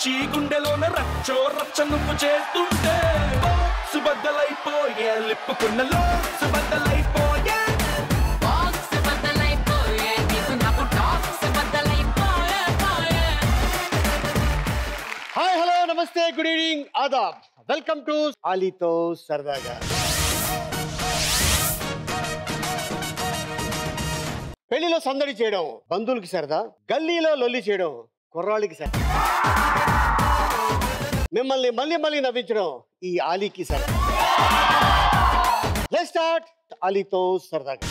వచ్చి గుండెలోన రచ్చో రచ్చ నువ్వు చేస్తుంటే సుబద్దలైపోయే లిప్పుకున్నలో సుబద్దలైపోయే బాక్స్ బద్దలైపోయే నీకు నాకు టాక్స్ బద్దలైపోయే పోయే హాయ్ హలో నమస్తే గుడ్ ఈవినింగ్ ఆదాబ్ వెల్కమ్ టు ఆలీతో సరదాగా పెళ్లిలో సందడి చేయడం బంధువులకి సరదా గల్లీలో లొల్లి చేయడం కుర్రాళ్ళకి సరదా మిమ్మల్ని మళ్ళీ మళ్ళీ నవ్వించడం ఈ ఆలీకి సరదా లెట్ స్టార్ట్ ఆలీతో సరదాగా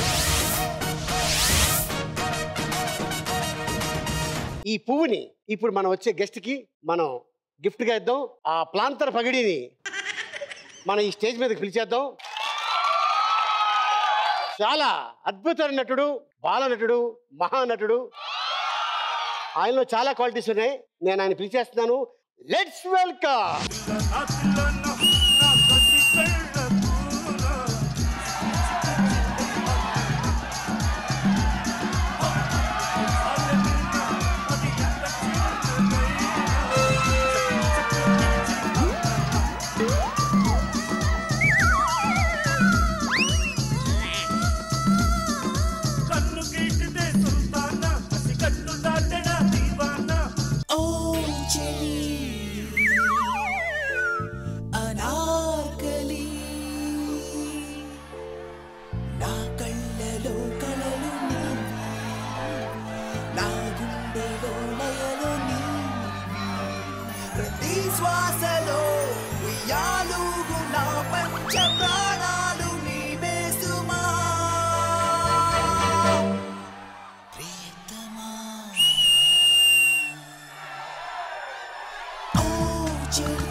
ఈ పువ్వుని ఇప్పుడు మనం వచ్చే గెస్ట్ కి మనం గిఫ్ట్ గా ఇద్దాం ఆ ప్లాంతర పగిడిని మనం ఈ స్టేజ్ మీదకి పిలిచేద్దాం చాలా అద్భుతమైన నటుడు బాల నటుడు మహానటుడు ఆయనలో చాలా క్వాలిటీస్ ఉన్నాయి నేను ఆయన పిలిచేస్తున్నాను లెట్స్ వెల్కమ్ కన్ను గీటితే సుల్తానా కసి కన్ను దాటడా దీవానా అనార్కలి నా కళ్ళలో కళలు నీవి నా గుండెలో లయలు నీవి ప్రతి శ్వాసలో ఉయ్యాలుగు నా పంచ ప్రాణాలు నీవే సుమా ప్రియతమా ఓ చెలి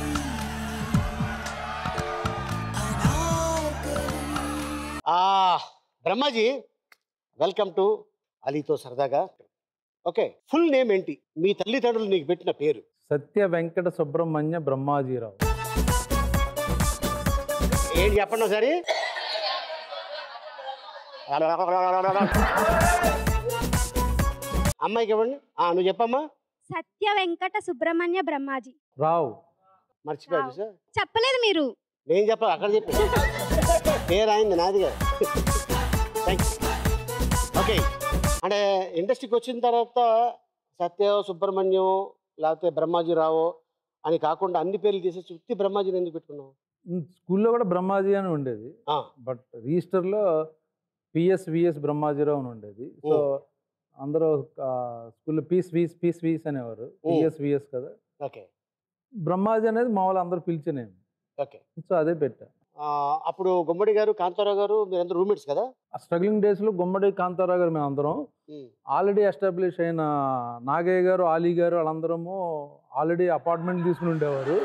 అనార్కలి ఆ బ్రహ్మాజీ వెల్కమ్ టు అలీతో సరదాగా ఓకే ఫుల్ నేమ్ ఏంటి మీ తల్లిదండ్రులు నీకు పెట్టిన పేరు సత్య వెంకట సుబ్రహ్మణ్య బ్రహ్మాజీరావు ఏంటి చెప్పండి ఒకసారి అమ్మాయికి ఇవ్వండి ఆ, నువ్వు చెప్పమ్మా సత్య వెంకట సుబ్రహ్మణ్య బ్రహ్మాజీ రావు మర్చిపోయాడు సార్ చెప్పలేదు మీరు నేను చెప్పాలి అక్కడ చెప్పి పేరు అయింది నాది కదా థ్యాంక్స్ ఓకే అంటే ఇండస్ట్రీకి వచ్చిన తర్వాత సత్య సుబ్రహ్మణ్యం లేకపోతే బ్రహ్మాజీరావు అని కాకుండా అన్ని పేర్లు తీసేసి ఉత్తి బ్రహ్మాజీని ఎందుకు పెట్టుకున్నావు ఉమ్, స్కూల్లో కూడా బ్రహ్మాజీ అని ఉండేది ఆ, బట్ రిజిస్టర్లో పిఎస్ విఎస్ బ్రహ్మాజీరావు అని ఉండేది సో అందరూ ఆ, స్కూల్లో పీస్ వీస్ పీస్ వీస్ అనేవారు పిఎస్ విఎస్ కదా ఓకే బ్రహ్మాజీ అనేది మా వాళ్ళు అందరూ పిలిచినేమి ఓకే సో అదే పెట్టా ఆ, అప్పుడు గుమ్మడి గారు కాంతారావు గారు మీరందరూ రూమ్మేట్స్ కదా ఆ స్ట్రగ్లింగ్ డేస్లో గుమ్మడి కాంతారావు గారు మేము అందరం ఉమ్, ఆల్రెడీ ఎస్టాబ్లిష్ అయిన నాగయ్య గారు ఆలీ గారు వాళ్ళందరము ఆల్రెడీ అపార్ట్మెంట్ తీసుకుని ఉండేవారు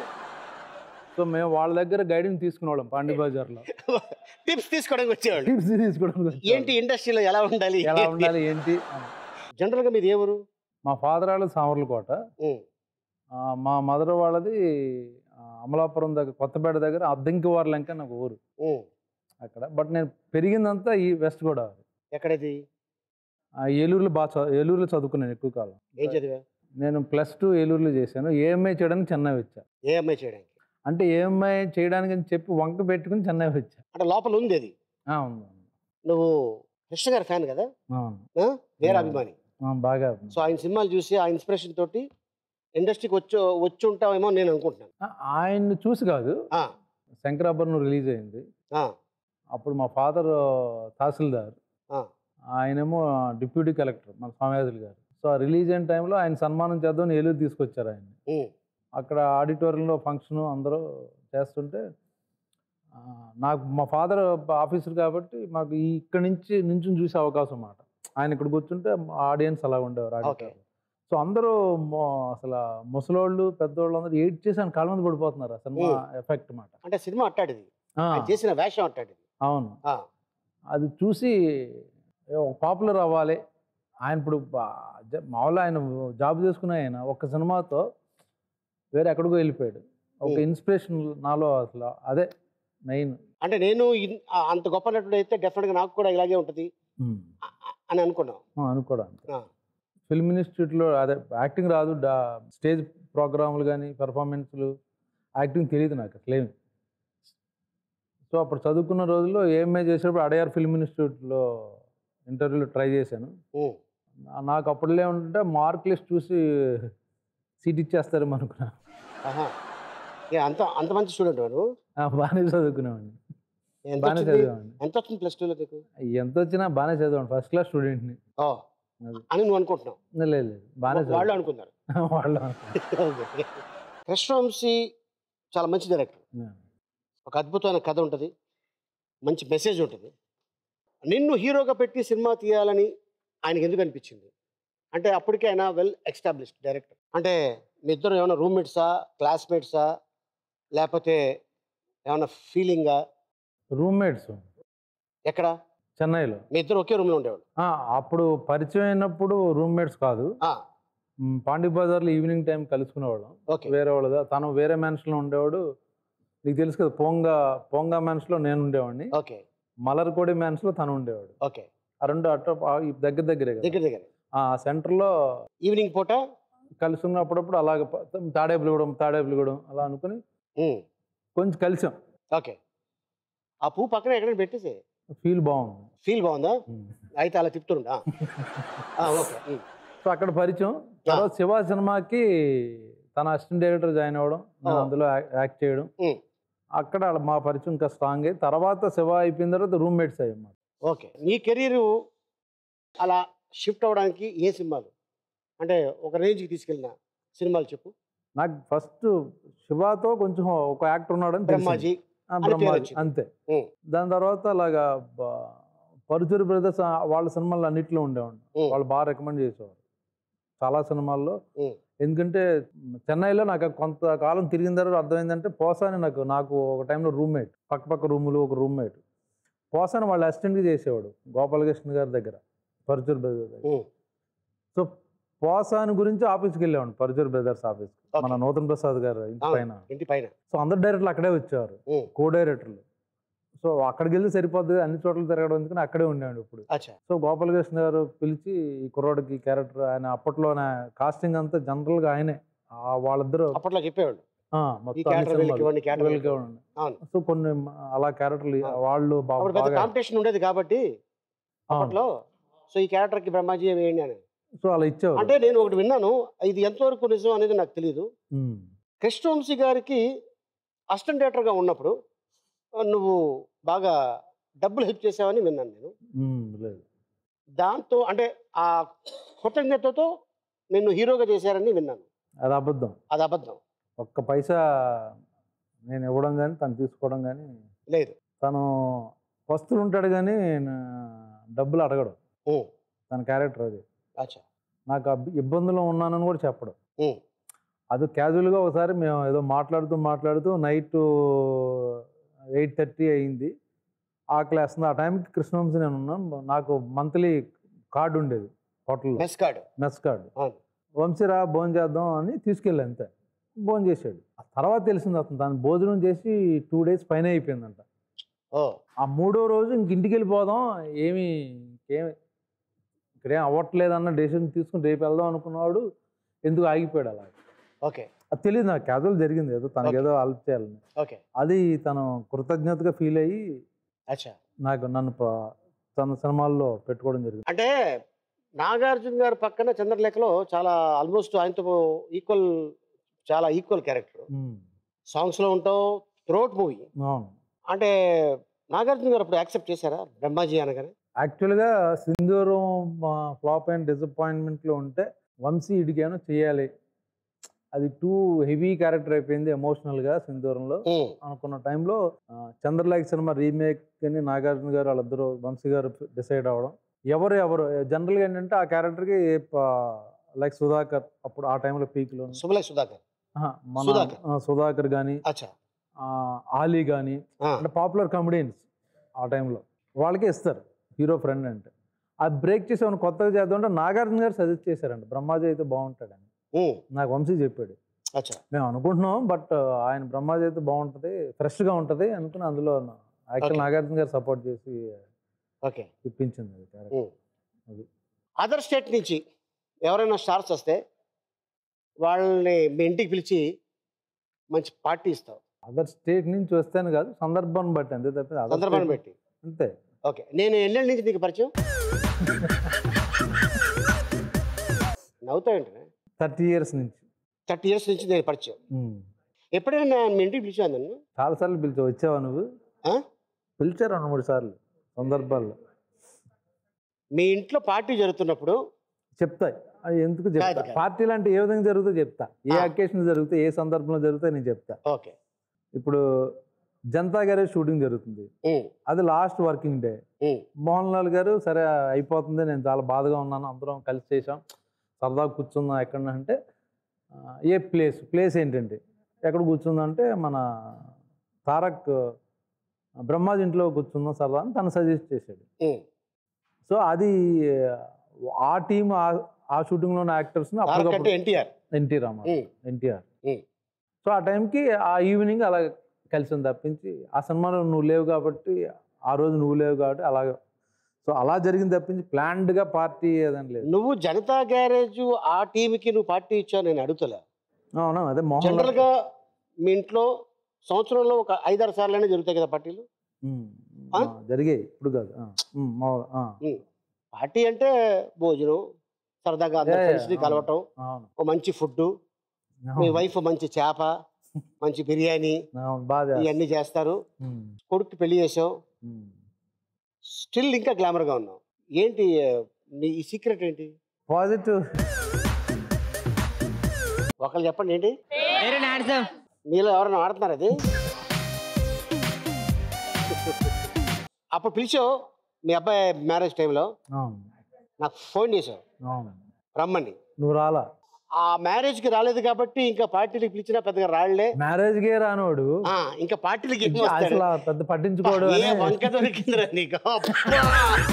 సో మేము వాళ్ళ దగ్గర గైడింగ్ తీసుకునేవాళ్ళం పాండి బజార్లో టిప్స్ తీసుకోవడానికి వచ్చేవాళ్ళు టిప్స్ తీసుకోవడం ఏంటి ఇండస్ట్రీలో ఎలా ఉండాలి ఎలా ఉండాలి ఏంటి అని. జనరల్ గా మీది ఏ ఊరు మా ఫాదర్ వాళ్ళది సామర్లకోట ఉమ్, ఆ, మా మదర్ వాళ్ళది ఆ, అమలాపురం దగ్గర కొత్తపేట దగ్గర అద్దంకి వార్లంక నాకు ఊరు ఉమ్. అక్కడ బట్ నేను పెరిగిందంతా ఈ వెస్ట్ గోదావరి ఎక్కడది ఆ, ఏలూరులో బాగా చ- ఏలూరులో చదువుకున్నాను ఎక్కువ కాలం ఏం చదివా నేను ప్లస్ టూ ఏలూరులో చేశాను ఏఎంఐ చేయడానికి చెన్నై వచ్చా ఏ అమ్మాయి చేయడానికి అంటే ఏఎంఐ చేయడానికి అని చెప్పి వంక పెట్టుకుని చెన్నై వచ్చా అంటే లోపల ఉంది అది ఆ, ఉంది ఉంది. నువ్వు కృష్ణ గారి ఫ్యాన్ కదా అవును. ఆ? వేరే ఆ. అభిమాని ఆ, బాగా సో ఆయన సినిమాలు చూసి ఆ ఇన్స్పిరేషన్ తోటి ఇండస్ట్రీకి వచ్చి వచ్చి ఉంటావేమో నేను అనుకుంటున్నాను ఆ, ఆయన్ని చూసి కాదు ఆ, శంకరాభరణం రిలీజ్ అయింది ఆ, అప్పుడు మా ఫాదర్ తహసీల్దార్ ఆ. ఆయనేమో డిప్యూటీ కలెక్టర్ మన స్వామియాజులు గారు సో ఆ రిలీజ్ అయిన టైంలో ఆయన సన్మానం చేద్దామని ఏలూరు తీసుకొచ్చారు ఆయన ఉమ్, అక్కడ ఆడిటోరియంలో ఫంక్షన్ అందరూ చేస్తుంటే ఆ, నాకు మా ఫాదర్ ఆఫీసర్ కాబట్టి మాకు ఈ ఇక్కడి నుంచి నుంచి చూసే అవకాశం అన్నమాట ఆయన ఇక్కడ కూర్చుంటే ఆడియన్స్ అలా ఉండేవారు auditorium. సో అందరూ మొ- అసలు ముసలోళ్ళు పెద్దోళ్ళు అందరూ ఎయిట్ చేసి ఆయన కాళ్ళ మీద పడిపోతున్నారు ఆ సినిమా ఎఫెక్ట్ మాట అంటే సినిమా అట్టాడిది ఆ, ఆయన చేసిన వేషం అట్టాడిది అవును ఆ, అది చూసి పాపులర్ అవ్వాలి ఆయన ఇప్పుడు బా- జ- మామూలుగా ఆయన జాబ్ చేసుకునే ఆయన ఒక్క సినిమాతో వేరే ఎక్కడికో వెళ్ళిపోయాడు ఒక Hmm. ఇన్స్పిరేషన్ నాలో అసలు అదే మెయిన్ అంటే నేను ఇన్- ఆ, అంత గొప్ప నటుడు అయితే డెఫినెట్గా నాకు కూడా ఇలాగే ఉంటుంది అని అనుకున్నాం అనుకోవడానికి ఆ. ఫిల్మ్ ఇన్స్టిట్యూట్లో అదే యాక్టింగ్ రాదు డా స్టేజ్ ప్రోగ్రాములు కానీ పెర్ఫార్మెన్స్లు యాక్టింగ్ తెలియదు నాకు అసలేమి సో అప్పుడు చదువుకున్న రోజుల్లో ఏఎంఏ చేసేటప్పుడు అడయార్ ఫిల్మ్ ఇన్స్టిట్యూట్లో ఇంటర్వ్యూలో ట్రై చేశాను ఉమ్. నా- నాకు అప్పుడులే ఉంటే మార్క్ లిస్ట్ చూసి సీట్ ఇచ్చేస్తారేమో అనుకున్నా ఆహా ఏ, అంత అంత మంచి స్టూడెంట్ నువ్వు ఆ, బాగానే చదువుకునేవాడిని ఎంత బాగానే వచ్చింది చదివాడిని ఎంత వచ్చింది ప్లస్ టూలో నీకు ఎంత వచ్చినా బాగానే చదివాను ఫస్ట్ క్లాస్ స్టూడెంట్ని ఓ అది. అని నువ్వు అనుకుంటున్నావు లేదు లేదు బాగానే వాళ్ళు చదివాను అనుకున్నారు వాళ్ళు కృష్ణవంశీ చాలా మంచి డైరెక్టర్ ఒక అద్భుతమైన కథ ఉంటుంది మంచి మెసేజ్ ఉంటుంది నిన్ను హీరోగా పెట్టి సినిమా తీయాలని ఆయనకి ఎందుకు అనిపించింది అంటే అప్పటికే ఆయన వెల్ ఎస్టాబ్లిష్డ్ డైరెక్టర్ అంటే మీ ఇద్దరు ఏమైనా రూమ్మేట్సా క్లాస్మేట్సా లేకపోతే ఏమైనా ఫీలింగా రూమ్మేట్స్ ఎక్కడ చెన్నైలో మీ ఇద్దరు ఒకే రూమ్లో ఉండేవాళ్ళు ఆ, అప్పుడు పరిచయం అయినప్పుడు రూమ్మేట్స్ కాదు ఆ, మ్, పాండి బజార్లో ఈవినింగ్ టైం కలుసుకునేవాళ్ళం ఓకే వేరే వాళ్ళదా తను వేరే మ్యాన్స్లో ఉండేవాడు నీకు తెలుసు కదా పోంగా పోంగా మ్యాన్స్లో నేను ఉండేవాడిని ఓకే మలర్కోడి మ్యాన్స్లో తను ఉండేవాడు ఓకే ఆ రెండు అటు ఆ ఈ దగ్గర దగ్గరే కదా దగ్గర దగ్గర ఆ సెంటర్లో ఈవినింగ్ పూట కలిసి ఉన్నప్పుడప్పుడు అలాగ ప- తాడేపులుగూడెం తాడేపులుగూడెం అలా అనుకుని ఉమ్, కొంచెం కలిసాం ఓకే ఆ పువ్వు పక్కన ఎక్కడైనా పెట్టేసి ఫీల్ బాగుంది ఫీల్ బాగుందా మ్. అయితే అలా తిప్పుతుండా ఓకే ఉమ్, సో అక్కడ పరిచయం తర్వాత శివ సినిమాకి తన అసిస్టెంట్ డైరెక్టర్ జాయిన్ అవ్వడం నేను ఆ. అందులో యాక్- యాక్ట్ చేయడం ఉమ్. అక్కడ మా పరిచయం ఇంకా స్ట్రాంగ్ అయ్యి తర్వాత శివ అయిపోయిన తర్వాత రూమ్మేట్స్ అయ్యాం మాట ఓకే నీ కెరీర్ అలా షిఫ్ట్ అవ్వడానికి ఏ సినిమాలు అంటే ఒక రేంజ్కి తీసుకెళ్ళిన సినిమాలు చెప్పు నాకు ఫస్ట్ శివతో కొంచెం ఒక యాక్టర్ ఉన్నాడని తెలిసింది. బ్రహ్మాజీ ఆ, అని పేరు బ్రహ్మాజీ వచ్చింది. అంతే ఉమ్. దాని తర్వాత అలాగా బ- పరుచూరి బ్రదర్స్ ఆ- వాళ్ళ సినిమాలు అన్నింటిలో ఉండేవాడిని ఉమ్, వాళ్ళు బాగా రికమెండ్ చేసేవారు చాలా సినిమాల్లో ఉమ్. ఎందుకంటే చెన్నైలో నాకు కొంతకాలం తిరిగిన తర్వాత అర్థమైందంటే పోసాని నాకు నాకు ఒక టైంలో రూమ్మేట్ పక్క పక్క రూములు ఒక రూమ్మేట్ పోసాని వాళ్ళ అసిస్టెంట్గా చేసేవాడు గోపాలకృష్ణ గారి దగ్గర పరుచూరు బ్రదర్స్ దగ్గర ఉమ్. సో పోసాని గురించి ఆఫీస్కి వెళ్ళేవాడు పరుచూరు బ్రదర్స్ ఆఫీస్ Okay. మన నూతన్ ప్రసాద్ గారు ఇంటి అవును. పైన ఇంటి పైన సో అందరు డైరెక్టర్లు అక్కడే వచ్చేవారు ఉమ్, కో డైరెక్టర్లు సో అక్కడికి వెళ్తే సరిపోద్ది అన్ని చోట్ల తిరగడం ఎందుకని అక్కడే ఉండేవాడు ఇప్పుడు అచ్చా సో గోపాలకృష్ణ గారు పిలిచి ఈ కుర్రోడికి క్యారెక్టర్ ఆయన అప్పట్లో ఆయన కాస్టింగ్ అంతా జనరల్గా ఆయనే ఆ వాళ్ళిద్దరూ అప్పట్లో చెప్పేవాళ్ళు ఆ, ఈ మొత్తం అన్ని క్యారెక్టర్ వీళ్ళకి సినిమాలు ఇవ్వండి క్యారెక్టర్ వీళ్ళకే వీళ్ళకి ఉండండి. అవును. సో కొన్ని మ- అలా క్యారెక్టర్లు అవును. వాళ్ళు బా- అప్పుడు పెద్ద బాగా కాంపిటీషన్ ఉండేది కాబట్టి అవును. అప్పట్లో సో ఈ క్యారెక్టర్కి బ్రహ్మాజీ వేయండి అని సో అలా ఇచ్చేవారు అంటే నేను ఒకటి విన్నాను ఇది ఎంతవరకు నిజం అనేది నాకు తెలియదు ఉమ్. కృష్ణవంశీ గారికి అసిస్టెంట్ డైరెక్టర్గా ఉన్నప్పుడు ఆ, నువ్వు బాగా డబ్బులు హెల్ప్ చేసావని విన్నాను నేను ఉమ్, లేదు దాంతో అంటే ఆ కృతజ్ఞతతో నిన్ను హీరోగా చేశారని విన్నాను అది అబద్ధం అది అబద్ధం ఒక్క పైసా నేను ఇవ్వడం కానీ తను తీసుకోవడం కానీ లేదు తను వస్తువులు ఉంటాడు కానీ నా- డబ్బులు అడగడు ఓ తన క్యారెక్టర్ అది అచ్చా నాకు అబ్బ- ఇబ్బందులో ఉన్నానని కూడా చెప్పడు ఓ అది క్యాజువల్గా ఒకసారి మేము ఏదో మాట్లాడుతూ మాట్లాడుతూ నైట్ ఎయిట్ థర్టీ అయింది ఆకలి వేస్తుంది ఆ టైంకి కృష్ణవంశీ నేను ఉన్నాను నాకు మంత్లీ కార్డు ఉండేది హోటల్లో మెస్ కార్డు మెస్ కార్డు అవును వంశీరా భోజనం చేద్దాం అని తీసుకెళ్ళి అంతే భోజనం చేశాడు ఆ తర్వాత తెలిసింది అతను దాన్ని భోజనం చేసి టూ డేస్ పైన అయిపోయిందంట ఓ ఆ మూడో రోజు ఇంక ఇంటికి వెళ్ళిపోదాం ఏమి ఇంకేమి ఇక్కడేం అవ్వట్లేదు అన్న డెసిషన్ తీసుకుని రేపు వెళ్దాం అనుకున్నవాడు ఎందుకు ఆగిపోయాడు అలా ఓకే అది తెలియదు నాకు క్యాజువల్ జరిగింది ఏదో తనకి Okay. ఏదో హెల్ప్ చేయాలని ఓకే అది తను కృతజ్ఞతగా ఫీల్ అయ్యి అచ్చా నాకు నన్ను ప- తన సినిమాల్లో పెట్టుకోవడం జరిగింది అంటే నాగార్జున గారి పక్కన చంద్రలేఖలో చాలా ఆల్మోస్ట్ ఆయనతో ఈక్వల్ చాలా ఈక్వల్ క్యారెక్టర్ ఉమ్, సాంగ్స్లో ఉంటావు త్రోట్ మూవీ అవును అంటే నాగార్జున గారు అప్పుడు యాక్సెప్ట్ చేశారా బ్రహ్మాజీ అనగానే యాక్చువల్గా సింధూరం ఫ్లాప్ అయిన డిసప్పాయింట్మెంట్లో ఉంటే వంశీ ఇడిగాను చేయాలి అది టూ హెవీ క్యారెక్టర్ అయిపోయింది ఎమోషనల్గా సింధూరంలో ఉమ్, అనుకున్న టైంలో ఆ, చంద్రలేఖ సినిమా రీమేక్ అని నాగార్జున గారు వాళ్ళిద్దరూ వంశీ గారు డిసైడ్ అవ్వడం ఎవరు ఎవరు జనరల్గా ఏంటంటే ఆ క్యారెక్టర్కి లైక్ సుధాకర్ అప్పుడు ఆ టైంలో పీక్లో సుమలై సుధాకర్ మన సుధాకర్. ఆ, సుధాకర్ కానీ అచ్చా ఆలీ కానీ ఆ, అంటే పాపులర్ కమెడియన్స్ ఆ టైంలో వాళ్ళకే ఇస్తారు హీరో ఫ్రెండ్ అంటే అది బ్రేక్ చేసి ఏమైనా కొత్తగా చేద్దాం అంటే నాగార్జున గారు సజెస్ట్ చేశారంట బ్రహ్మాజీ అయితే బాగుంటాడని ఉమ్, నాకు వంశీ చెప్పాడు అచ్చా మేము అనుకుంటున్నాం బట్ ఆయన బ్రహ్మాజీ అయితే బాగుంటుంది ఫ్రెష్గా ఉంటుంది అనుకుని అందులో యాక్చువల్ Okay. నాగార్జున గారు సపోర్ట్ చేసి ఓకే ఇప్పించింది అది క్యారెక్టర్ ఉమ్. అది. అదర్ స్టేట్ నుంచి ఎవరైనా స్టార్స్ వస్తే వాళ్ళని మీ ఇంటికి పిలిచి మంచి పార్టీ ఇస్తావు అదర్ స్టేట్ నుంచి వస్తాను కాదు సందర్భాన్ని బట్టి అంతే తప్ప other సందర్భాన్ని state- బట్టి అంతే ఓకే నేను ఎన్నేళ్ళ నుంచి నీకు పరిచయం నవ్వుతాయంటే థర్టీ ఇయర్స్ నుంచి థర్టీ ఇయర్స్ నుంచి నేను పరిచయం ఉమ్. ఎప్పుడైనా నేను మీ ఇంటికి పిలిచాను నన్ను చాలాసార్లు పిలిచా వచ్చావా నువ్వు ఆ? పిలిచారు రెండు మూడు సార్లు సందర్భాల్లో మీ ఇంట్లో పార్టీ జరుగుతున్నప్పుడు చెప్తా అది ఎందుకు చెప్తా కాదు, కాదు. పార్టీలు అంటే ఏ విధంగా జరుగుతుందో చెప్తా ఏ ఆ. అకేషన్ జరిగితే ఏ సందర్భంలో జరిగితే నేను చెప్తా ఓకే ఇప్పుడు జనతా గారే షూటింగ్ జరుగుతుంది ఉమ్, అది last working day um, Mohan Lal గారు సరే అయిపోతుంది నేను చాలా బాధగా ఉన్నాను అందరం కలిసి చేసాం సరదాగా కూర్చుందాం ఎక్కడ అంటే ఆ, ఏ ప్లేస్ ప్లేస్ ఏంటంటే ఎక్కడ కూర్చుందాం అంటే మన తారక్ బ్రహ్మాజీ ఇంట్లో కూర్చుందాం సరదా అని తను సజెస్ట్ చేశాడు ఉమ్. సో అది ఆ టీం ఆ షూటింగ్లో ఉన్న యాక్టర్స్ని తారక్ అప్పటికప్పుడు అంటే NTR NT Rama Rao um, NTR um. So ఆ టైంకి ఆ ఈవినింగ్ అలా కలిసి తప్పించి ఆ సినిమాలో నువ్వు లేవు కాబట్టి ఆ రోజు నువ్వు లేవు కాబట్టి అలాగ సో అలా జరిగింది తప్పించి ప్లాన్డ్గా పార్టీ ఏదని లేదు నువ్వు జనతా గ్యారేజ్ ఆ టీంకి నువ్వు పార్టీ ఇచ్చావు నేను అడుగుతలే అవునా అదే మోహన్ లాల్- జనరల్గా మీ ఇంట్లో సంవత్సరంలో ఒక ఐదారు సార్లు జరుగుతాయి కదా పార్టీలు ఉమ్, ఆ? ఆ, జరిగాయి ఇప్పుడు కాదు ఆ, ఉమ్, మామూలు, ఆ, పార్టీ అంటే భోజనం సరదాగా అందరు యా, యా, ఫ్రెండ్స్ని అవును. కలవటం అవును ఒక మంచి ఫుడ్ మీ అవును, వైఫ్ మంచి చేప మంచి బిర్యానీ అవును బాగా ఇవన్నీ చేస్తారు కొడుకు పెళ్లి చేసావు స్టిల్ ఇంకా గ్లామర్గా ఉన్నావు ఏంటి ఆ, నీ ఈ సీక్రెట్ ఏంటి పాజిటివ్ ఒకళ్ళు చెప్పండి ఏంటి మీలో ఎవరైనా వాడుతున్నారు అది అప్పుడు పిలిచావు మీ అబ్బాయి మ్యారేజ్ టైంలో అవును నాకు ఫోన్ చేసావు అవును రమ్మని నువ్వు రాలా ఆ మ్యారేజ్కి రాలేదు కాబట్టి ఇంకా పార్టీలకు పిలిచినా పెద్దగా రాళ్లే మ్యారేజ్కే రానోడు ఆ, ఇంకా పార్టీలకి ఏం వస్తాడు? అసలు ఆ పెద్ద పట్టించుకోడు ఏ అని వంక దొరికిందిరా నీకు అబ్బా!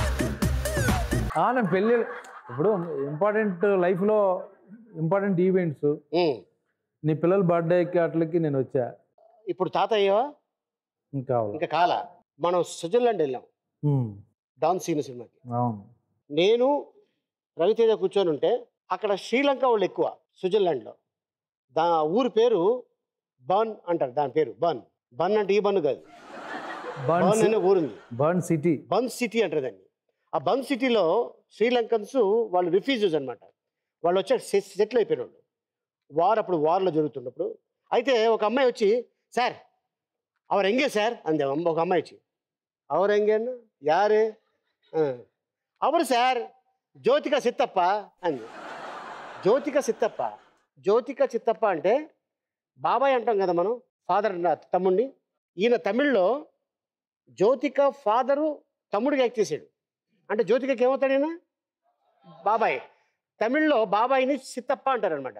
ఆ, నేను పెళ్ళి ఇప్పుడు ఇంపార్టెంట్ లైఫ్లో ఇంపార్టెంట్ ఈవెంట్స్ ఉమ్. నీ పిల్లల బర్త్డేకి అట్లకి నేను వచ్చా ఇప్పుడు తాత అయ్యావా ఇంకా కావాలి ఇంకా కాల మనం స్విట్జర్లాండ్ వెళ్ళాం ఉమ్, డాన్ సీన్ సినిమాకి అవును నేను రవితేజ కూర్చొని ఉంటే అక్కడ శ్రీలంక వాళ్ళు ఎక్కువ స్విట్జర్లాండ్లో దా ఊరి పేరు బర్న్ అంటారు దాని పేరు బర్న్ బర్న్ అంటే ఈ బర్న్ కాదు బర్న్ బర్న్ అనే ఊరుంది బర్న్ సిటీ బన్ సిటీ అంటారు దాన్ని ఆ బన్ సిటీలో శ్రీలంకన్స్ వాళ్ళు రిఫ్యూజీస్ అనమాట వాళ్ళు వచ్చి సెటిల్ అయిపోయిన వాళ్ళు వార్ అప్పుడు వార్లో జరుగుతున్నప్పుడు అయితే ఒక అమ్మాయి వచ్చి సార్ అవర్ ఎంగే సార్ అంది అమ్మ- ఒక అమ్మాయి వచ్చి అవర్ ఎంగేనా యారు ఆ, అవరు సార్ జ్యోతిక సిత్తప్ప అంది జ్యోతిక సిత్తప్ప జ్యోతిక చిత్తప్ప అంటే బాబాయ్ అంటాం కదా మనం ఫాదర్ తమ్ముడిని ఈయన తమిళ్లో జ్యోతిక ఫాదరు తమ్ముడిగా యాక్ట్ చేశాడు అంటే జ్యోతికకి ఏమవుతాడు ఈయన బాబాయ్ తమిళ్లో బాబాయిని సిత్తప్ప అంటారనమాట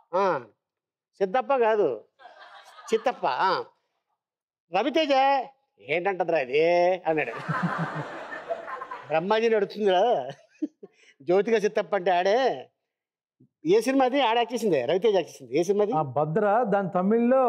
సిద్ధప్ప కాదు చిత్తప్ప ఆ. రవితేజ ఏంటంటదిరా ఇది అన్నాడు బ్రహ్మాజీని అడుగుతుందిరా జ్యోతిక సిత్తప్ప అంటే ఆడే ఏ సినిమాది ఆడ యాక్ట్ చేసిందే రవితేజ యాక్ట్ చేసింది ఏ సినిమాది ఆ భద్ర దాని తమిళ్లో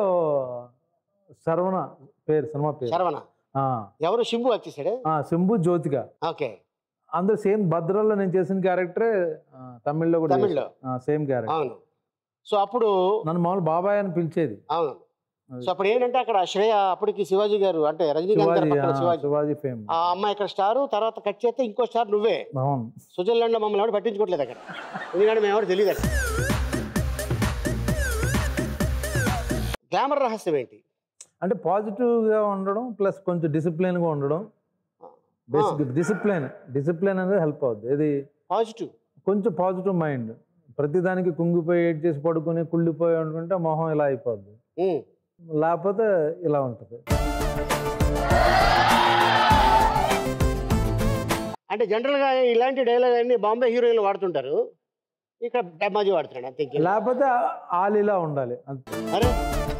శరవణ పేరు సినిమా పేరు శరవణ ఆ, ఎవరు శింబు యాక్ట్ చేశాడు ఆ, శంభు జ్యోతిక ఓకే అందరూ సేమ్ భద్రలో నేను చేసిన క్యారెక్టరే ఆ, తమిళ్లో కూడా తమిళ్లో? సేమ్ క్యారెక్టర్ అవును సో అప్పుడు నన్ను మామూలు బాబాయ్ అని పిలిచేది అవును అది. సో అప్పుడు ఏంటంటే అక్కడ శ్రేయ అప్పటికి శివాజీ గారు అంటే రజనీకాంత్ గారి శివాజీ పక్కన ఆ, శివాజీ శివాజీ ఫేమ్ ఆ అమ్మాయి ఇక్కడ స్టారు తర్వాత కట్ చేస్తే ఇంకో స్టార్ నువ్వే అవును స్విట్జర్లాండ్ లో మమ్మల్ని ఎవరు పట్టించుకోవట్లేదు అక్కడ ఎందుకంటే మేము ఎవరు తెలియదు అక్కడ గ్లామర్ రహస్యం ఏంటి అంటే పాజిటివ్గా ఉండడం ప్లస్ కొంచెం డిసిప్లిన్గా ఉండడం బేసిక్ డిసిప్లిన్ డిసిప్లిన్ అనేది హెల్ప్ అవుద్ది ఇది పాజిటివ్ కొంచెం పాజిటివ్ మైండ్ ప్రతిదానికి కుంగిపోయి ఏడ్ చేసి పడుకుని కుళ్ళిపోయి అనుకుంటే మొహం ఇలా అయిపోద్ది లేకపోతే ఇలా ఉంటుంది అంటే జనరల్ గా ఇలాంటి డైలాగ్ అన్ని బాంబే హీరోయిన్లు వాడుతుంటారు ఇక్కడ డబ్బాజీ వాడుతున్నాడు అంతే ఇంకేం. లేకపోతే ఆలు ఇలా ఉండాలి అంతే అరే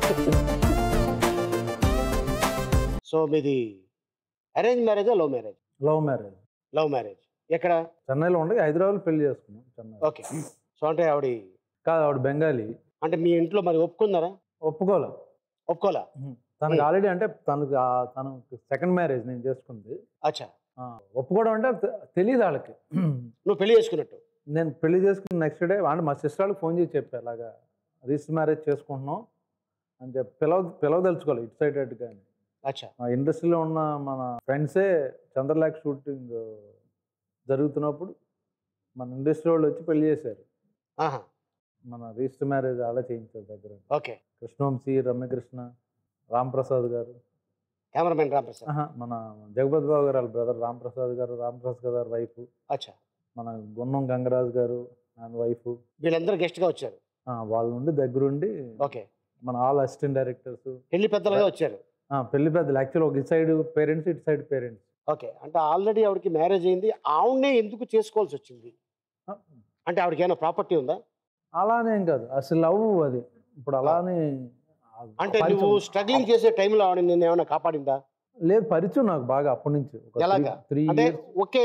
సో మీది అరేంజ్ మ్యారేజా love marriage love marriage love marriage ఎక్కడ చెన్నైలో ఉండి హైదరాబాద్ పెళ్లి చేసుకున్నాం చెన్నై ఓకే సో అంటే ఆవిడ కాదు ఆవిడ బెంగాలీ అంటే మీ ఇంట్లో మరి ఒప్పుకున్నారా ఒప్పుకోలే ఒప్పుకోలా తనకు Hmm. ఆల్రెడీ అంటే తనకు ఆ- తను సెకండ్ మ్యారేజ్ నేను చేసుకుంది అచ్చా ఆ, ఒప్పుకోవడం అంటే తె- తెలియదు వాళ్ళకి నువ్వు పెళ్లి చేసుకున్నట్టు నేను పెళ్లి చేసుకున్న నెక్స్ట్ డే అంటే మా సిస్టర్ వాళ్ళకి ఫోన్ చేసి చెప్పా అలాగా రిజిస్టర్ మ్యారేజ్ చేసుకుంటున్నాం అని చెప్పి పిలవ పిలవదలుచుకోవాలి ఇటు సైడ్ అటు కానీ అచ్చా మా ఇండస్ట్రీలో ఉన్న మన ఫ్రెండ్సే చంద్రలేఖ షూటింగ్ జరుగుతున్నప్పుడు మన ఇండస్ట్రీ వాళ్ళు వచ్చి పెళ్లి చేశారు ఆహా మన రిజిస్టర్ మ్యారేజ్ అలా చేయించారు దగ్గర ఓకే కృష్ణవంశీ రమ్యకృష్ణ రాంప్రసాద్ గారు కెమెరామెన్ రామప్రసాద్ ఆహా, మన జగపతి బాబు గారు వాళ్ళ బ్రదర్ రాంప్రసాద్ గారు రాంప్రసాద్ గారు వైఫ్ అచ్చా మన గున్నం గంగరాజు గారు ఆయన వైఫ్ వీళ్ళందరూ గెస్ట్గా వచ్చారు వాళ్ళ నుండి దగ్గరుండి ఓకే మన ఆల్ అసిస్టెంట్ డైరెక్టర్స్ పెళ్లి పెద్దలుగా వచ్చారు పెళ్లి పెద్దలు యాక్చువల్ ఒక ఇటు సైడ్ పేరెంట్స్ ఇటు సైడ్ పేరెంట్స్ ఓకే అంటే ఆల్రెడీ ఆవిడకి మ్యారేజ్ అయింది ఆవిడనే ఎందుకు చేసుకోవాల్సి వచ్చింది అంటే ఆవిడకి ఏమైనా ప్రాపర్టీ ఉందా అలానే ఏం కాదు అసలు లవ్ అది ఇప్పుడు అలానే అంటే పరిచయం- నువ్వు స్ట్రగ్లింగ్ చేసే టైంలో ఆవిడ నిన్ను ఏమైనా కాపాడిందా లేదు పరిచయం నాకు బాగా అప్పటి నుంచి ఒక ఎలాగా? త్రీ అంటే ఇయర్స్ ఒకే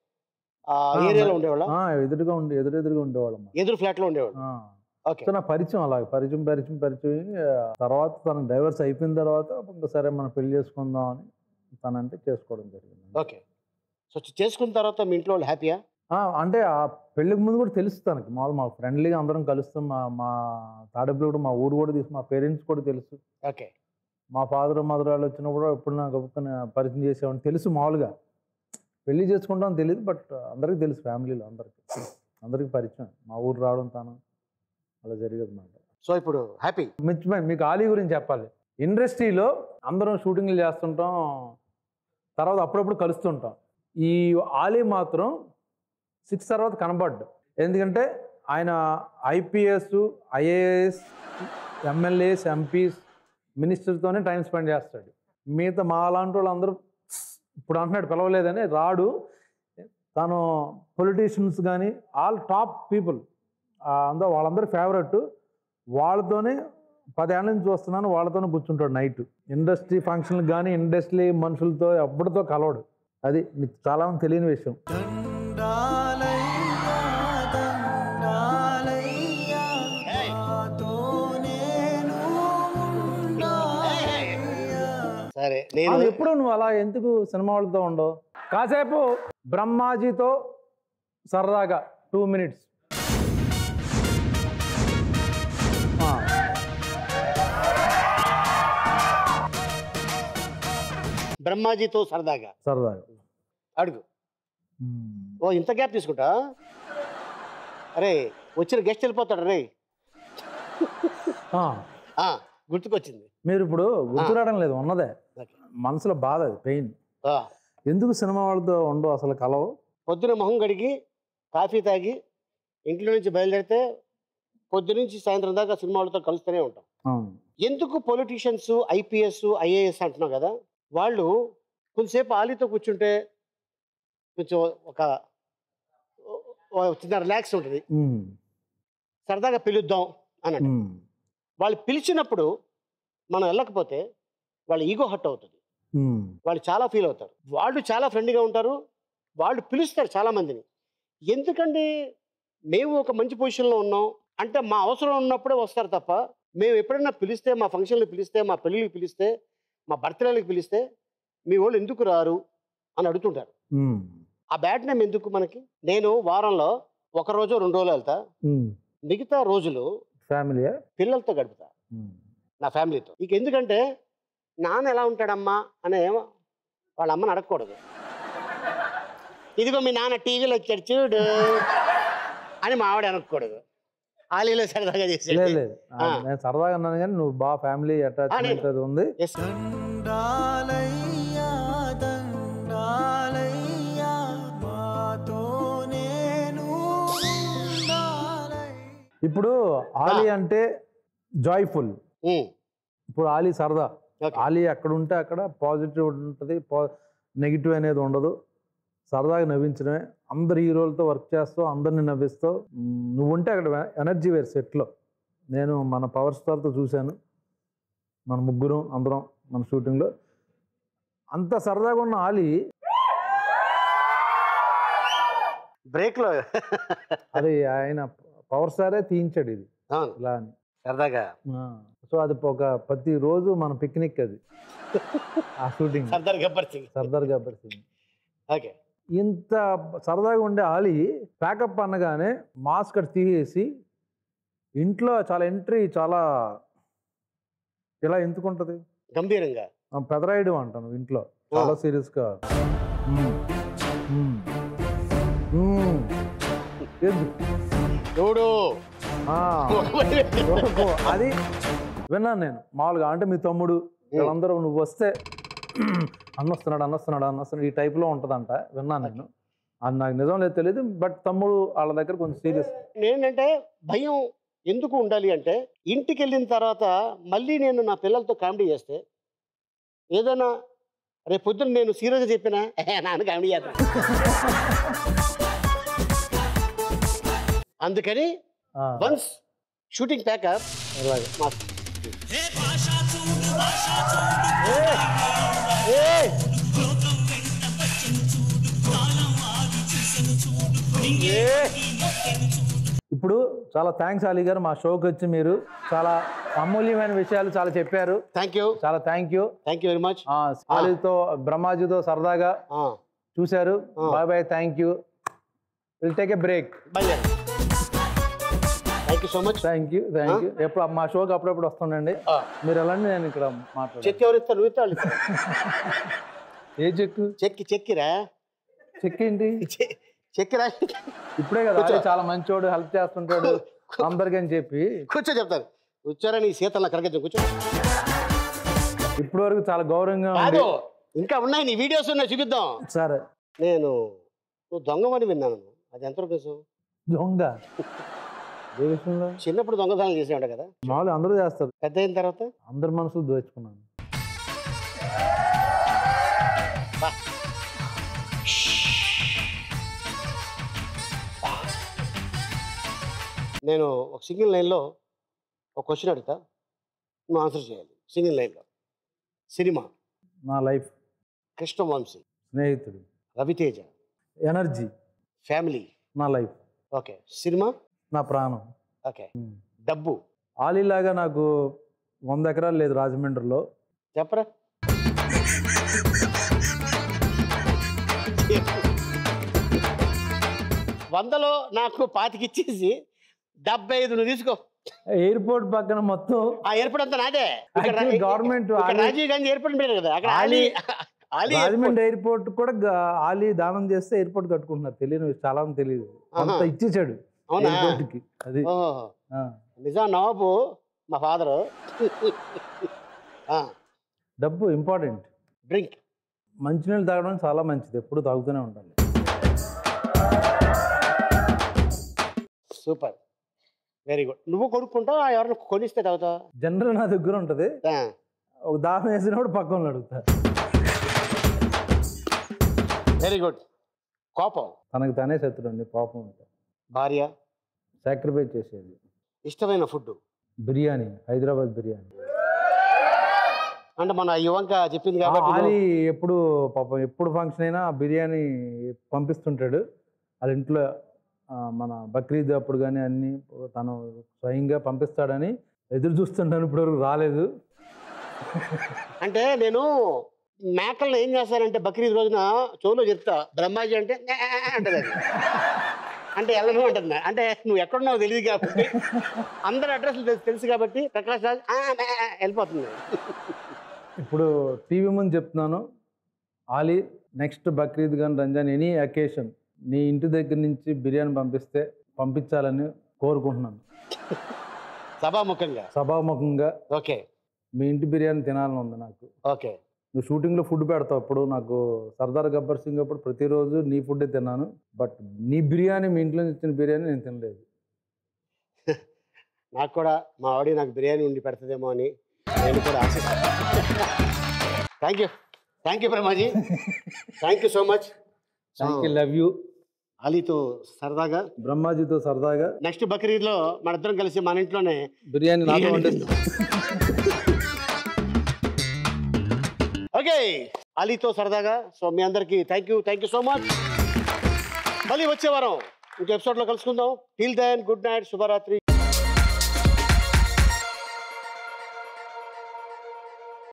ఆ, ఏరియాలో ఉండేవాళ్ళ ఎదురుగా ఉండి ఎదురెదురుగా ఉండేవాళ్ళం ఎదురు ఫ్లాట్ లో ఉండేవాళ్ళు ఓకే సో నా పరిచయం అలాగే పరిచయం పరిచయం పరిచయం అయ్యి, ఆ తర్వాత తన డైవర్స్ అయిపోయిన తర్వాత ఇంకా సరే మనం పెళ్లి చేసుకుందాం అని తనంటే చేసుకోవడం జరిగింది ఓకే సో చేసుకున్న తర్వాత మీ ఇంట్లో వాళ్ళు హ్యాపీయా ఆ, అంటే ఆ పెళ్ళికి ముందు కూడా తెలుసు తనకి మామూలు మా ఫ్రెండ్లీగా అందరం కలుస్తాం మా మా తాడేపులు కూడా మా ఊరు కూడా తెలుసు మా పేరెంట్స్ కూడా తెలుసు ఓకే మా ఫాదర్ మదర్ వాళ్ళు వచ్చినప్పుడు ఎప్పుడు నాకు గబుక్కుని పరిచయం చేసేవాడిని తెలుసు మామూలుగా పెళ్లి చేసుకుంటాం తెలియదు బట్ అందరికీ తెలుసు ఫ్యామిలీలో అందరికి అందరికీ పరిచయం మా ఊరు రావడం తాను అలా జరిగేది అన్నమాట సో ఇప్పుడు హ్యాపీ మర్చిపోయాను మీకు ఆలీ గురించి చెప్పాలి ఇండస్ట్రీలో అందరం షూటింగ్లు చేస్తుంటాం తర్వాత అప్పుడప్పుడు కలుస్తుంటాం ఈ ఆలీ మాత్రం సిక్స్ తర్వాత కనబడ్డు ఎందుకంటే ఆయన ఐపీఎస్ ఐఏఎస్ ఎమ్మెల్యేస్ ఎంపీస్ మినిస్టర్తోనే టైం స్పెండ్ చేస్తాడు మిగతా మా లాంటి వాళ్ళందరూ ఇప్పుడు అంటున్నాడు పిలవలేదని రాడు తను పొలిటీషియన్స్ కానీ ఆల్ టాప్ పీపుల్ అందరూ వాళ్ళందరూ ఫేవరెట్ వాళ్ళతోనే పదేళ్ళ నుంచి వస్తున్నాను వాళ్ళతోనే కూర్చుంటాడు నైట్ ఇండస్ట్రీ ఫంక్షన్లకు కానీ ఇండస్ట్రీ మనుషులతో ఎప్పటితో కలవడు అది మీకు చాలా మంది తెలియని విషయం దండాలయ్యా దండాలయ్యా నాతో నేను ఉండాలయ్యా సరే నేను అది ఎప్పుడు నువ్వు అలా ఎందుకు సినిమా వాళ్ళతో ఉండవు కాసేపు బ్రహ్మాజీతో సరదాగా టూ మినిట్స్ బ్రహ్మాజీతో సరదాగా సరదాగా అడుగు ఓ ఇంత గ్యాప్ తీసుకుంటా అరే వచ్చిన గెస్ట్ వెళ్ళిపోతాడు రే ఆ, ఆ, గుర్తుకొచ్చింది మీరు ఇప్పుడు గుర్తురావడం లేదు ఉన్నదే ఓకే. మనసులో బాధ అది పెయిన్ ఆ, ఎందుకు సినిమా వాళ్ళతో ఉండవు అసలు కలవు పొద్దున మొహం కడిగి కాఫీ తాగి ఇంట్లో నుంచి బయలుదేరితే పొద్దు నుంచి సాయంత్రం దాకా సినిమా వాళ్ళతో కలుస్తూనే ఉంటాం అవును. ఎందుకు పొలిటీషియన్స్ ఐపీఎస్ ఐఏఎస్ అంటున్నావు కదా వాళ్ళు కొంతసేపు ఆలీతో కూర్చుంటే కొంచెం ఒక ఓ చిన్న రిలాక్స్ ఉంటుంది ఉమ్, సరదాగా పిలుద్దాం అని అంటారు. ఉమ్, వాళ్ళు పిలిచినప్పుడు మనం వెళ్ళకపోతే వాళ్ళ ఈగో హట్ అవుతుంది ఉమ్, వాళ్ళు చాలా ఫీల్ అవుతారు వాళ్ళు చాలా ఫ్రెండ్గా ఉంటారు వాళ్ళు పిలుస్తారు చాలా మందిని ఎందుకండి మేము ఒక మంచి పొజిషన్లో ఉన్నాం అంటే మా అవసరం ఉన్నప్పుడే వస్తారు తప్ప మేము ఎప్పుడైనా పిలిస్తే మా ఫంక్షన్లు పిలిస్తే మా పెళ్ళిళ్ళకి పిలిస్తే మా బర్త్డేలకు పిలిస్తే మీ వాళ్ళు ఎందుకు రారు అని అడుగుతుంటారు ఉమ్, ఆ బ్యాడ్ నేమ్ ఎందుకు మనకి నేను వారంలో ఒక రోజు రెండు రోజులు వెళ్తా ఉమ్. మిగతా రోజులు ఫ్యామిలీయా పిల్లలతో గడుపుతా ఉమ్. నా ఫ్యామిలీతో ఇక ఎందుకంటే నాన్న ఎలా ఉంటాడమ్మా అనే వాళ్ళ అమ్మని అడగకూడదు ఇదిగో మీ నాన్న టీవీలో వచ్చాడు చూడు అని మా ఆవిడ అనకూడదు ఆలీలో సరదాగా లేదు చేసేది లేదు ఆ, ఆ. నేను సరదాగా అన్నాను కానీ నువ్వు బాగా ఫ్యామిలీ అటాచ్మెంట్ అది ఉంది ఎస్ దండాలయ్యా దండాలయ్యా మాతో నేను ఉండాలయ్యా ఇప్పుడు ఆలీ అంటే జాయ్ఫుల్ ఉమ్, ఇప్పుడు ఆలీ సరదా ఓకే. ఆలీ ఎక్కడ ఉంటే అక్కడ పాజిటివ్ ఉంటుంది నెగిటివ్ అనేది ఉండదు సరదాగా నవ్వించడమే అందరు హీరోలతో వర్క్ చేస్తావు అందరిని నవ్విస్తావు మ్, నువ్వు ఉంటే అక్కడ ఎనర్జీ వేరు సెట్లో నేను మన పవర్ స్టార్తో చూశాను మన ముగ్గురు అందరం మన షూటింగ్లో అంత సరదాగా ఉన్న ఆలీ బ్రేక్లో అది ఆయన పవర్ స్టారే తీయించాడు ఇది అవును ఇలా అని సరదాగా సో అది ఒక ప్రతి రోజు మన పిక్నిక్ అది ఆ షూటింగ్ సర్దార్ గబ్బర్ సింగ్ సర్దార్ గబ్బర్ సింగ్ ఓకే ఇంత సరదాగా ఉండే ఆలి ప్యాకప్ అనగానే మాస్క్ అటు తీసేసి ఇంట్లో చాలా ఎంట్రీ చాలా ఇలా ఎందుకుంటుంది గంభీరంగా పెదరాయుడు అంటాను ఇంట్లో చాలా సీరియస్గా చూడు అది విన్నాను నేను మామూలుగా అంటే మీ తమ్ముడు వీళ్ళందరూ నువ్వు వస్తే అన్నొస్తున్నాడు అన్నొస్తున్నాడు అన్నొస్తున్నాడు ఈ టైప్లో ఉంటుందంట విన్నాను నేను అది నాకు నిజం లేదు తెలియదు బట్ తమ్ముడు వాళ్ళ దగ్గర కొంచెం సీరియస్ నేనంటే భయం ఎందుకు ఉండాలి అంటే ఇంటికి వెళ్ళిన తర్వాత మళ్ళీ నేను నా పిల్లలతో కామెడీ చేస్తే ఏదైనా రేపు పొద్దున్న నేను సీరియస్గా చెప్పినా "ఏహే, నాన్న కామెడీ చేద్దాం అందుకని వన్స్ షూటింగ్ ప్యాకప్ మా ఇప్పుడు చాలా థ్యాంక్స్ అలీ గారు మా షోకి వచ్చి మీరు చాలా అమూల్యమైన విషయాలు చాలా చెప్పారు థ్యాంక్ యూ చాలా thank you thank you very much అలీతో బ్రహ్మాజీతో సరదాగా చూశారు ఆ. Bye bye thank you will take a break బయలుదేరు thank you so much thank you thank you ఎప్పుడు మా షోకి అప్పుడప్పుడు వస్తుండండి ఆ. మీరు వెళ్ళండి నేను ఇక్కడ మాట్లాడాను చెక్ ఎవరు ఇస్తారు నువ్వు ఇస్తావు ఏ చెక్ చెక్కి చెక్కిరా చెక్ ఏంటి చె- చెక్కిరా ఇప్పుడే కదా కూర్చో. అలీ చాలా మంచోడు హెల్ప్ చేస్తుంటాడు అందరికి అని చెప్పి కూర్చో చెప్తాను కూర్చోరా నీ శీతల కరగచ్చు కూర్చో ఇప్పటి వరకు చాలా గౌరవంగా కాదు ఉంది ఇంకా ఉన్నాయి నీ వీడియోస్ ఉన్నాయి చూపిద్దాం సరే నేను నువ్వు దొంగమని విన్నాను అది ఎంతవరకు నిజం? దొంగ ఏ విషయంలో చిన్నప్పుడు దొంగతనాలు చేసేవాడు కదా మామూలు అందరూ చేస్తారు పెద్ద అయిన తర్వాత అందరి మనసులు దోచుకున్నాను నేను ఒక సింగిల్ లైన్లో ఒక క్వశ్చన్ అడుగుతా నువ్వు ఆన్సర్ చేయాలి సింగిల్ లైన్లో సినిమా నా లైఫ్ కృష్ణవంశీ స్నేహితుడు రవితేజ ఎనర్జీ ఫ్యామిలీ నా లైఫ్ ఓకే సినిమా నా ప్రాణం ఓకే డబ్బు ఆలీలాగా నాకు వంద ఎకరాలు లేదు రాజమండ్రిలో చెప్పరా వందలో నాకు పాతికిచ్చేసి డెబ్బై ఐదు నువ్వు తీసుకో ఎయిర్పోర్ట్ పక్కన మొత్తం ఆ ఎయిర్పోర్ట్ అంతా నాదే ఇక్కడ Actually రా- government ఇక్కడ ఆలి- రాజీవ్ గాంధీ ఎయిర్పోర్ట్ పెట్టారు కదా అక్కడ ఆలి ఆలి ఎయిర్పోర్ట్. రాజమండ్రి ఎయిర్పోర్ట్ కూడా గ- ఆలీ దానం చేస్తే ఎయిర్పోర్ట్ కట్టుకుంటున్నారు తెలియని విషయం, చాలా మంది తెలియదు అంత ఆహా. ఇచ్చేసాడు అవునా ఎయిర్పోర్ట్ కి అది ఓహో ఆ. నిజం నవాబు మా ఫాదరు డబ్బు ఇంపార్టెంట్ డ్రింక్ మంచినీళ్ళు తాగడం చాలా మంచిది ఎప్పుడు తాగుతూనే ఉండాలి సూపర్ వెరీ గుడ్ నువ్వు కొనుక్కుంటావా ఎవరిని కొనిస్తే తాగుతావా జనరల్ నా దగ్గర ఉంటది ఆ, ఒక దాహం వేసినప్పుడు పక్కన అడుగుతా వెరీ గుడ్ కోపం తనకు తానే శత్రుడు అండి పాపం ఉంటే భార్య సాక్రిఫైస్ చేసేది ఇష్టమైన ఫుడ్ బిర్యానీ హైదరాబాద్ బిర్యానీ అంటే మన యువంక చెప్పింది ఆ కాబట్టి ఆలీ నువ్వు- ఎప్పుడు పాపం ఎప్పుడు ఫంక్షన్ అయినా బిర్యానీ పంపిస్తుంటాడు వాళ్ళ ఇంట్లో ఆ, మన బక్రీద్ అప్పుడు కానీ అన్ని తను స్వయంగా పంపిస్తాడని ఎదురు చూస్తుంటాను ఇప్పటివరకు రాలేదు అంటే నేను మేకలను ఏం చేస్తానంటే బక్రీద్ రోజున చెవులో చెప్తా బ్రహ్మాజీ అంటే "నే" అంటది అది. అంటే వెళ్ళను అంటుంది అంటే నువ్వు ఎక్కడున్నావు తెలియదు కాబట్టి అందరి అడ్రస్లు తెలుసు తెలుసు కాబట్టి ప్రకాష్ రాజ్ "ఆ, మే" వెళ్ళిపోతుంది ఇప్పుడు టీవీ ముందు చెప్తున్నాను ఆలీ నెక్స్ట్ బక్రీద్ కానీ రంజాన్ ఎనీ అకేషన్ నీ ఇంటి దగ్గర నుంచి బిర్యానీ పంపిస్తే పంపించాలని కోరుకుంటున్నాను సభాముఖంగా సభాముఖంగా ఓకే మీ ఇంటి బిర్యానీ తినాలని ఉంది నాకు ఓకే నువ్వు షూటింగ్లో ఫుడ్ పెడతావు అప్పుడు నాకు సర్దార్ గబ్బర్ సింగ్ అప్పుడు ప్రతిరోజు నీ ఫుడ్డే తిన్నాను బట్ నీ బిర్యానీ మీ ఇంట్లో నుంచి ఇచ్చిన బిర్యానీ నేను తినలేదు నాకు కూడా మా ఆవిడ నాకు బిర్యానీ ఉండి పెడుతుందేమో అని నేను కూడా ఆశిస్తాను thank you thank you Brahmaji thank you so much thank you love you అలీతో సరదాగా బ్రహ్మాజీతో సరదాగా నెక్స్ట్ బక్రీద్లో మన ఇద్దరం కలిసి మన ఇంట్లోనే బిర్యానీ నాతో బిర్యానీ వండిస్తాం ఓకే అలీతో సరదాగా సో మీ అందరికీ thank you thank you so much మళ్ళీ వచ్చే వారం ఇంకో ఎపిసోడ్లో కలుసుకుందాం టిల్ దెన్ గుడ్ నైట్ శుభరాత్రి